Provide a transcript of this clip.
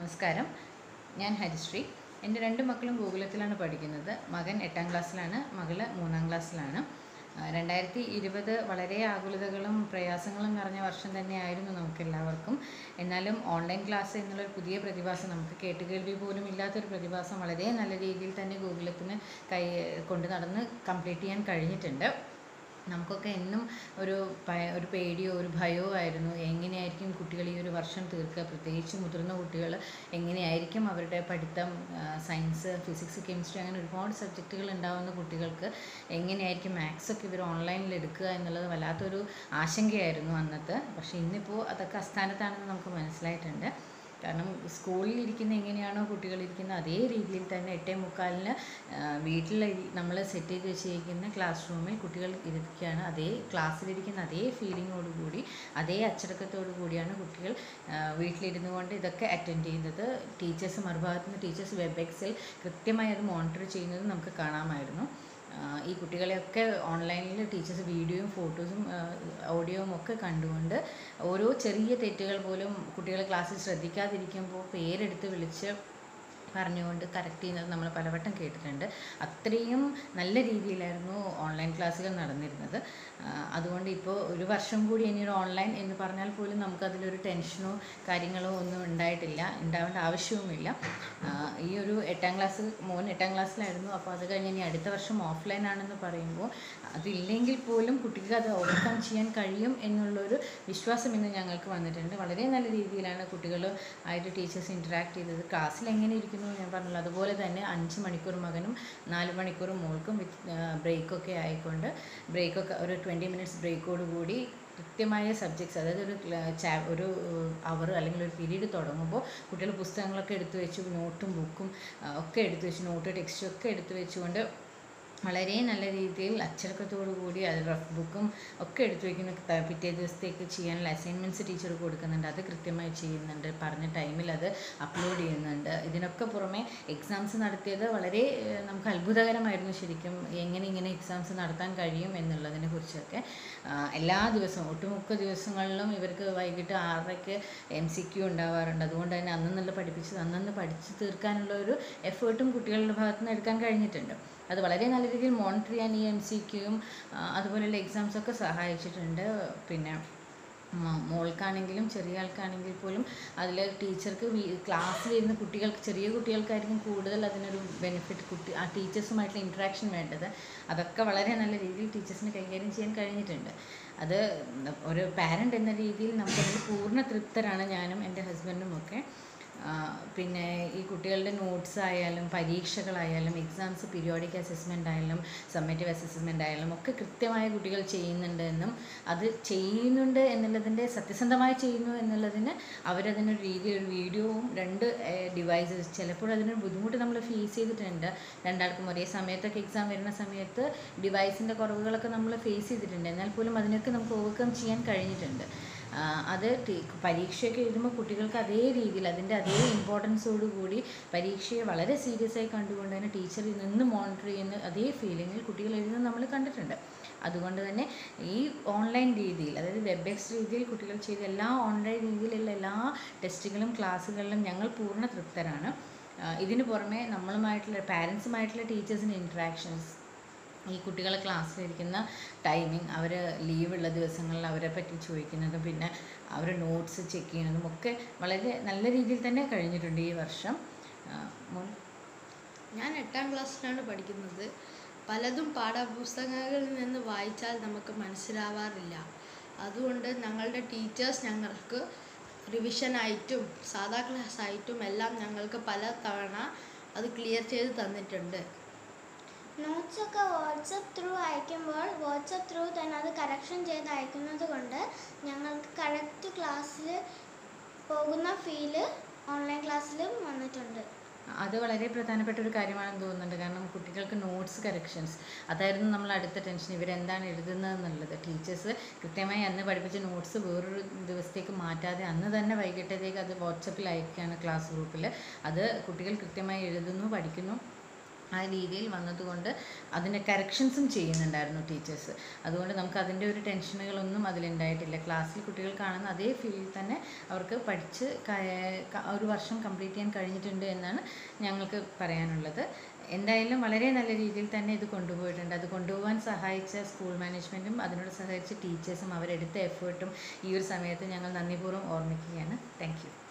നമസ്കാരം ഞാൻ ഹരിശ്രീ എൻ്റെ രണ്ട് മക്കളും ഗോകുലത്തിലാണ് പഠിക്കുന്നത് മകൻ എട്ടാം ക്ലാസ്സിലാണ് മകള് മൂന്നാം ക്ലാസ്സിലാണ് ആ, രണ്ടായിരത്തി ഇരുപത് വളരെ ആകുലതകളും പ്രയാസങ്ങളും നിറഞ്ഞ വർഷം തന്നെയായിരുന്നു നമുക്ക് എല്ലാവർക്കും എന്നാലും ഓൺലൈൻ ക്ലാസ് എന്നുള്ളൊരു പുതിയ പ്രതിഭാസം നമുക്ക് കേട്ടുകേൾവി പോലും ഇല്ലാത്തൊരു പ്രതിഭാസം വളരെ നല്ല രീതിയിൽ തന്നെ ഗോകുലത്തിന് കൈ കൊണ്ട് നടന്ന് കംപ്ലീറ്റ് ചെയ്യാൻ കഴിഞ്ഞിട്ടുണ്ട് നമുക്കൊക്കെ എന്നും ഒരു ഭയ- ഒരു പേടിയോ ഒരു ഭയമോ ആയിരുന്നു എങ്ങനെയായിരിക്കും കുട്ടികൾ ഈ ഒരു വർഷം തീർക്കുക പ്രത്യേകിച്ച് മുതിർന്ന കുട്ടികൾ എങ്ങനെയായിരിക്കും അവരുടെ പഠിത്തം സയൻസ് ഫിസിക്സ് കെമിസ്ട്രി അങ്ങനെ ഒരുപാട് സബ്ജക്റ്റുകൾ ഉണ്ടാകുന്ന കുട്ടികൾക്ക് എങ്ങനെയായിരിക്കും മാത്സ് ഒക്കെ ഇവർ ഓൺലൈനിൽ എടുക്കുക എന്നുള്ളത് വല്ലാത്തൊരു ആശങ്കയായിരുന്നു അന്നത്തെ പക്ഷേ ഇന്നിപ്പോൾ അതൊക്കെ അസ്ഥാനത്താണെന്ന് നമുക്ക് മനസ്സിലായിട്ടുണ്ട് കാരണം സ്കൂളിൽ ഇരിക്കുന്ന എങ്ങനെയാണോ കുട്ടികൾ ഇരിക്കുന്നത് അതേ രീതിയിൽ തന്നെ എട്ടേ മുക്കാലിന് വീട്ടിൽ നമ്മൾ സെറ്റ് ചെയ്ത് വെച്ചിരിക്കുന്ന ക്ലാസ് റൂമിൽ കുട്ടികൾ ഇരിക്കുകയാണ് അതേ ക്ലാസ്സിലിരിക്കുന്ന അതേ ഫീലിങ്ങോട് കൂടി അതേ അച്ചടക്കത്തോടു കൂടിയാണ് കുട്ടികൾ ആ, വീട്ടിലിരുന്നു കൊണ്ട് ഇതൊക്കെ അറ്റൻഡ് ചെയ്യുന്നത് ടീച്ചേഴ്സ് മറുഭാഗത്ത് നിന്ന് ടീച്ചേഴ്സ് വെബെക്സിൽ കൃത്യമായി അത് മോണിറ്റർ ചെയ്യുന്നത് നമുക്ക് കാണാമായിരുന്നു ആ, ഈ കുട്ടികളെയൊക്കെ ഓൺലൈനിൽ ടീച്ചേഴ്സ് വീഡിയോയും ഫോട്ടോസും ഓഡിയോയും ഒക്കെ കണ്ടുകൊണ്ട് ഓരോ ചെറിയ തെറ്റുകൾ പോലും കുട്ടികൾ ക്ലാസ്സിൽ ശ്രദ്ധിക്കാതിരിക്കുമ്പോൾ പേരെടുത്ത് വിളിച്ച് പറഞ്ഞുകൊണ്ട് കറക്റ്റ് ചെയ്യുന്നത് നമ്മൾ പലവട്ടം കേട്ടിട്ടുണ്ട് അത്രയും നല്ല രീതിയിലായിരുന്നു ഓൺലൈൻ ക്ലാസ്സുകൾ നടന്നിരുന്നത് ആ, അതുകൊണ്ട് ഇപ്പോൾ ഒരു വർഷം കൂടി ഇനിയൊരു ഓൺലൈൻ എന്ന് പറഞ്ഞാൽ പോലും നമുക്കതിലൊരു ടെൻഷനോ കാര്യങ്ങളോ ഒന്നും ഉണ്ടായിട്ടില്ല ഉണ്ടാവേണ്ട ആവശ്യവുമില്ല ആ, ഈ ഒരു എട്ടാം ക്ലാസ് മോൻ എട്ടാം ക്ലാസ്സിലായിരുന്നു അപ്പോൾ അത് കഴിഞ്ഞ് ഇനി അടുത്ത വർഷം ഓഫ്ലൈൻ ആണെന്ന് പറയുമ്പോൾ അതില്ലെങ്കിൽ പോലും കുട്ടിക്ക് അത് ഓവർകം ചെയ്യാൻ കഴിയും എന്നുള്ളൊരു വിശ്വാസം ഇന്ന് ഞങ്ങൾക്ക് വന്നിട്ടുണ്ട് വളരെ നല്ല രീതിയിലാണ് കുട്ടികൾ ആയിട്ട് ടീച്ചേഴ്സ് ഇൻറ്ററാക്ട് ചെയ്തത് ക്ലാസ്സിൽ എങ്ങനെ ഇരിക്കുന്നു ഞാൻ പറഞ്ഞല്ലോ അതുപോലെ തന്നെ അഞ്ച് മണിക്കൂർ മകനും നാല് മണിക്കൂർ മോൾക്കും വിത്ത് ബ്രേക്കൊക്കെ ആയിക്കൊണ്ട് ബ്രേക്കൊക്കെ ഒരു ട്വൻറ്റി മിനിറ്റ്സ് ബ്രേക്കോട് കൂടി കൃത്യമായ സബ്ജക്ട്സ് അതായത് ഒരു ക്ല- ചാ ഒരു അവർ അല്ലെങ്കിൽ ഒരു പീരീഡ് തുടങ്ങുമ്പോൾ കുട്ടികൾ പുസ്തകങ്ങളൊക്കെ എടുത്തു വെച്ച് നോട്ടും ബുക്കും ഒക്കെ എടുത്തു വെച്ച് നോട്ട് ടെക്സ്റ്റും ഒക്കെ എടുത്തു വെച്ചുകൊണ്ട് വളരെ നല്ല രീതിയിൽ അച്ചടക്കത്തോടു കൂടി അത് റഫ് ബുക്കും ഒക്കെ എടുത്തു വയ്ക്കുന്ന ത- പിറ്റേ ദിവസത്തേക്ക് ചെയ്യാനുള്ള അസൈൻമെൻറ്റ്സ് ടീച്ചർ കൊടുക്കുന്നുണ്ട് അത് കൃത്യമായി ചെയ്യുന്നുണ്ട് പറഞ്ഞ ടൈമിൽ അത് അപ്ലോഡ് ചെയ്യുന്നുണ്ട് ഇതിനൊക്കെ പുറമെ എക്സാംസ് നടത്തിയത് വളരെ ഏഹ്, നമുക്ക് അത്ഭുതകരമായിരുന്നു ശരിക്കും എങ്ങനെ ഇങ്ങനെ എക്സാംസ് നടത്താൻ കഴിയും എന്നുള്ളതിനെ കുറിച്ചൊക്കെ ആ, എല്ലാ ദിവസവും ഒട്ടുമുക്ക ദിവസങ്ങളിലും ഇവർക്ക് വൈകിട്ട് ആറരയ്ക്ക് എം സി ക്യു ഉണ്ടാവാറുണ്ട് അതുകൊണ്ട് തന്നെ അന്നന്നുള്ള പഠിപ്പിച്ച് അന്നന്ന് പഠിച്ച് തീർക്കാനുള്ള ഒരു എഫേർട്ടും കുട്ടികളുടെ ഭാഗത്ത് നിന്ന് എടുക്കാൻ കഴിഞ്ഞിട്ടുണ്ട് അത് വളരെ നല്ല രീതിയിൽ മോണിറ്റർ ചെയ്യാൻ ഈ എം സി ക്യൂയും അതുപോലെയുള്ള എക്സാംസ് ഒക്കെ സഹായിച്ചിട്ടുണ്ട് പിന്നെ മ- മോൾക്കാണെങ്കിലും ചെറിയ ആൾക്കാണെങ്കിൽ പോലും അതിൽ ടീച്ചർക്ക് ക്ലാസ്സിലിരുന്ന് കുട്ടികൾക്ക് ചെറിയ കുട്ടികൾക്കായിരിക്കും കൂടുതൽ അതിനൊരു ബെനിഫിറ്റ് കുട്ടി ആ ടീച്ചേഴ്സുമായിട്ടുള്ള ഇൻട്രാക്ഷൻ വേണ്ടത് അതൊക്കെ വളരെ നല്ല രീതിയിൽ ടീച്ചേഴ്സിന് കൈകാര്യം ചെയ്യാൻ കഴിഞ്ഞിട്ടുണ്ട് അത് ഒരു പാരൻ്റ് എന്ന രീതിയിൽ നമുക്കതിൽ പൂർണ്ണ തൃപ്തരാണ് ഞാനും എൻ്റെ ഹസ്ബൻഡും ഒക്കെ ആ, പിന്നെ ഈ കുട്ടികളുടെ നോട്ട്സ് ആയാലും പരീക്ഷകളായാലും എക്സാംസ് പീരിയോഡിക് അസസ്മെൻ്റ് ആയാലും സമ്മേറ്റീവ് അസസ്മെൻ്റ് ആയാലും ഒക്കെ കൃത്യമായ കുട്ടികൾ ചെയ്യുന്നുണ്ട് എന്നും അത് ചെയ്യുന്നുണ്ട് എന്നുള്ളതിൻ്റെ സത്യസന്ധമായി ചെയ്യുന്നു എന്നുള്ളതിന് അവരതിനൊരു രീതി ഒരു വീഡിയോവും രണ്ട് ഡിവൈസസ് ചിലപ്പോൾ അതിനൊരു ബുദ്ധിമുട്ട് നമ്മൾ ഫേസ് ചെയ്തിട്ടുണ്ട് രണ്ടാൾക്കും ഒരേ സമയത്തൊക്കെ എക്സാം വരുന്ന സമയത്ത് ഡിവൈസിൻ്റെ കുറവുകളൊക്കെ നമ്മൾ ഫേസ് ചെയ്തിട്ടുണ്ട് എന്നാൽ പോലും അതിനൊക്കെ നമുക്ക് ഓവർകം ചെയ്യാൻ കഴിഞ്ഞിട്ടുണ്ട് ആ, അത് ടി- പരീക്ഷയൊക്കെ എഴുതുമ്പോൾ കുട്ടികൾക്ക് അതേ രീതിയിൽ അതിൻ്റെ അതേ ഇമ്പോർട്ടൻസോടു കൂടി പരീക്ഷയെ വളരെ സീരിയസ് ആയി കണ്ടുകൊണ്ട് തന്നെ ടീച്ചർ നിന്ന് മോണിറ്റർ ചെയ്യുന്ന അതേ ഫീലിങ്ങിൽ കുട്ടികൾ എഴുതുന്നത് നമ്മൾ കണ്ടിട്ടുണ്ട് അതുകൊണ്ട് തന്നെ ഈ ഓൺലൈൻ രീതിയിൽ അതായത് വെബെക്സ് രീതിയിൽ കുട്ടികൾ ചെയ്ത എല്ലാ ഓൺലൈൻ രീതിയിലുള്ള എല്ലാ ടെസ്റ്റുകളും ക്ലാസ്സുകളിലും ഞങ്ങൾ പൂർണ്ണ തൃപ്തരാണ് ആ, ഇതിന് പുറമെ നമ്മളുമായിട്ടുള്ള പാരൻസുമായിട്ടുള്ള ടീച്ചേഴ്സിൻ്റെ ഇൻട്രാക്ഷൻസ് ഈ കുട്ടികളെ ക്ലാസ്സിലിരിക്കുന്ന ടൈമിങ് അവർ ലീവുള്ള ദിവസങ്ങളിൽ അവരെ പറ്റി ചോദിക്കുന്നതും പിന്നെ അവർ നോട്ട്സ് ചെക്ക് ചെയ്യുന്നതും ഒക്കെ വളരെ നല്ല രീതിയിൽ തന്നെ കഴിഞ്ഞിട്ടുണ്ട് ഈ വർഷം ആ, മോൻ ഞാൻ എട്ടാം ക്ലാസ്സിലാണ് പഠിക്കുന്നത് പലതും പാഠപുസ്തകങ്ങളിൽ നിന്ന് വായിച്ചാൽ നമുക്ക് മനസ്സിലാവാറില്ല അതുകൊണ്ട് ഞങ്ങളുടെ ടീച്ചേഴ്സ് ഞങ്ങൾക്ക് റിവിഷനായിട്ടും സാധാ ക്ലാസ് ആയിട്ടും എല്ലാം ഞങ്ങൾക്ക് പല തവണ അത് ക്ലിയർ ചെയ്ത് തന്നിട്ടുണ്ട് നോട്ട്സ് ഒക്കെ വാട്സപ്പ് ത്രൂ അയക്കുമ്പോൾ വാട്സപ്പ് ത്രൂ തന്നെ അത് കറക്ഷൻ ചെയ്ത് അയക്കുന്നത് കൊണ്ട് ഞങ്ങൾക്ക് കറക്റ്റ് ക്ലാസ്സിൽ പോകുന്ന ഫീല് ഓൺലൈൻ ക്ലാസ്സിലും വന്നിട്ടുണ്ട് അത് വളരെ പ്രധാനപ്പെട്ട ഒരു കാര്യമാണെന്ന് തോന്നുന്നുണ്ട് കാരണം കുട്ടികൾക്ക് നോട്ട്സ് കറക്ഷൻസ് അതായിരുന്നു നമ്മൾ അടുത്ത ടെൻഷൻ ഇവരെന്താണ് എഴുതുന്നത് എന്നുള്ളത് ടീച്ചേഴ്സ് കൃത്യമായി അന്ന് പഠിപ്പിച്ച നോട്ട്സ് വേറൊരു ദിവസത്തേക്ക് മാറ്റാതെ അന്ന് തന്നെ വൈകിട്ടത്തേക്ക് അത് വാട്സപ്പിൽ അയക്കുകയാണ് ക്ലാസ് ഗ്രൂപ്പിൽ അത് കുട്ടികൾ കൃത്യമായി എഴുതുന്നു പഠിക്കുന്നു ആ രീതിയിൽ വന്നതുകൊണ്ട് അതിൻ്റെ കറക്ഷൻസും ചെയ്യുന്നുണ്ടായിരുന്നു ടീച്ചേഴ്സ് അതുകൊണ്ട് നമുക്ക് അതിൻ്റെ ഒരു ടെൻഷനുകളൊന്നും അതിലുണ്ടായിട്ടില്ല ക്ലാസ്സിൽ കുട്ടികൾ കാണുന്ന അതേ ഫീൽഡിൽ തന്നെ അവർക്ക് പഠിച്ച് ക- ക- ഒരു വർഷം കംപ്ലീറ്റ് ചെയ്യാൻ കഴിഞ്ഞിട്ടുണ്ട് എന്നാണ് ഞങ്ങൾക്ക് പറയാനുള്ളത് എന്തായാലും വളരെ നല്ല രീതിയിൽ തന്നെ ഇത് കൊണ്ടുപോയിട്ടുണ്ട് അത് കൊണ്ടുപോകാൻ സഹായിച്ച സ്കൂൾ മാനേജ്മെൻറ്റും അതിനോട് സഹായിച്ച ടീച്ചേഴ്സും അവരെടുത്ത എഫേർട്ടും ഈ ഒരു സമയത്ത് ഞങ്ങൾ നന്ദിപൂർവ്വം ഓർമ്മിക്കുകയാണ് താങ്ക് യു